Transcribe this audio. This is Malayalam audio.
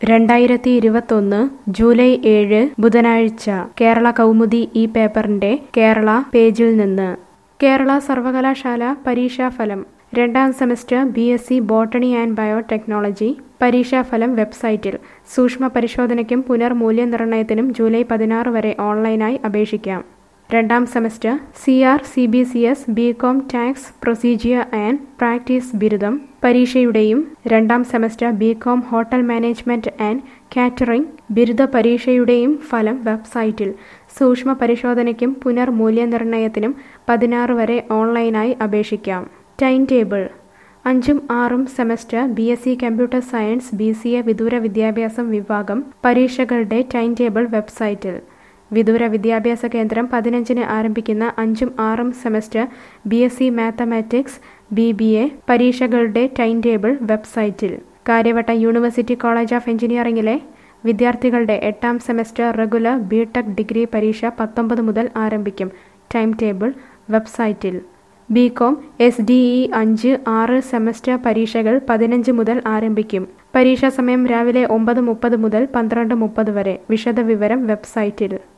രണ്ടായിരത്തി ഇരുപത്തൊന്ന് ജൂലൈ ഏഴ് ബുധനാഴ്ച കേരള കൗമുദി ഈ പേപ്പറിന്റെ കേരള പേജിൽ നിന്ന് കേരള സർവകലാശാല പരീക്ഷാഫലം രണ്ടാം semester B S C botany and biotechnology പരീക്ഷാഫലം വെബ്സൈറ്റിൽ സൂക്ഷ്മ പരിശോധനയ്ക്കും പുനർമൂല്യനിർണ്ണയത്തിനും ജൂലൈ പതിനാറ് വരെ ഓൺലൈനായി അപേക്ഷിക്കാം രണ്ടാം semester C R C B C S B com tax procedure and practice ബിരുദം പരീക്ഷയുടെയും രണ്ടാം semester B com hotel management and catering ബിരുദ പരീക്ഷയുടെയും ഫലം വെബ്സൈറ്റിൽ സൂക്ഷ്മ പരിശോധനയ്ക്കും പുനർമൂല്യനിർണ്ണയത്തിനും പതിനാറ് വരെ ഓൺലൈനായി അപേക്ഷിക്കാം ടൈം ടേബിൾ അഞ്ചും ആറും semester B S C computer science B C A വിദൂര വിദ്യാഭ്യാസം വിഭാഗം പരീക്ഷകളുടെ ടൈം ടേബിൾ വെബ്സൈറ്റിൽ വിദൂര വിദ്യാഭ്യാസ കേന്ദ്രം പതിനഞ്ചിന് ആരംഭിക്കുന്ന അഞ്ചും ആറും semester B S C mathematics B B A പരീക്ഷകളുടെ ടൈം ടേബിൾ വെബ്സൈറ്റിൽ കാര്യവട്ടം യൂണിവേഴ്സിറ്റി കോളേജ് ഓഫ് എഞ്ചിനീയറിംഗിലെ വിദ്യാർത്ഥികളുടെ എട്ടാം semester regular B tech degree പരീക്ഷ പത്തൊമ്പത് മുതൽ ആരംഭിക്കും ടൈം ടേബിൾ വെബ്സൈറ്റിൽ B com S D E അഞ്ച് ആറ് സെമസ്റ്റർ പരീക്ഷകൾ പതിനഞ്ച് മുതൽ ആരംഭിക്കും പരീക്ഷാ സമയം രാവിലെ ഒമ്പത് മുപ്പത് മുതൽ പന്ത്രണ്ട് മുപ്പത് വരെ വിശദവിവരം വെബ്സൈറ്റിൽ